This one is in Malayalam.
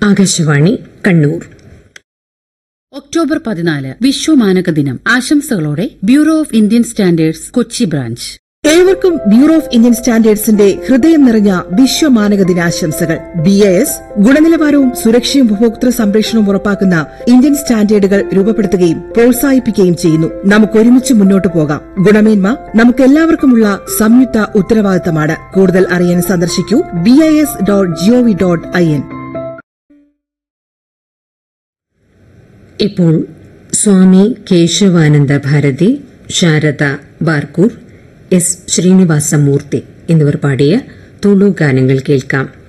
ആകാശവാണി കണ്ണൂർ ഒക്ടോബർ പതിനാല് വിശ്വമാനക ദിനം ആശംസകളോടെ bureau of Indian standards Kochi branch ഏവർക്കും ബ്യൂറോ ഓഫ് ഇന്ത്യൻ സ്റ്റാൻഡേർഡ്സിന്റെ ഹൃദയം നിറഞ്ഞ വിശ്വമാനക ദിനാശംസകൾ ബി എ എസ് ഗുണനിലവാരവും സുരക്ഷയും ഉപഭോക്തൃ സംരക്ഷണവും ഉറപ്പാക്കുന്ന ഇന്ത്യൻ സ്റ്റാൻഡേർഡുകൾ രൂപപ്പെടുത്തുകയും പ്രോത്സാഹിപ്പിക്കുകയും ചെയ്യുന്നു നമുക്ക് ഒരുമിച്ച് മുന്നോട്ട് പോകാം ഗുണമേന്മ നമുക്ക് എല്ലാവർക്കുമുള്ള സംയുക്ത ഉത്തരവാദിത്തമാണ് കൂടുതൽ അറിയാൻ സന്ദർശിക്കൂ B I S dot G O V dot I N ഇപ്പോൾ സ്വാമി കേശവാനന്ദ ഭാരതി ശാരദ ബാർക്കൂർ എസ് ശ്രീനിവാസമൂർത്തി എന്നിവർ പാടിയ തുളു ഗാനങ്ങൾ കേൾക്കാം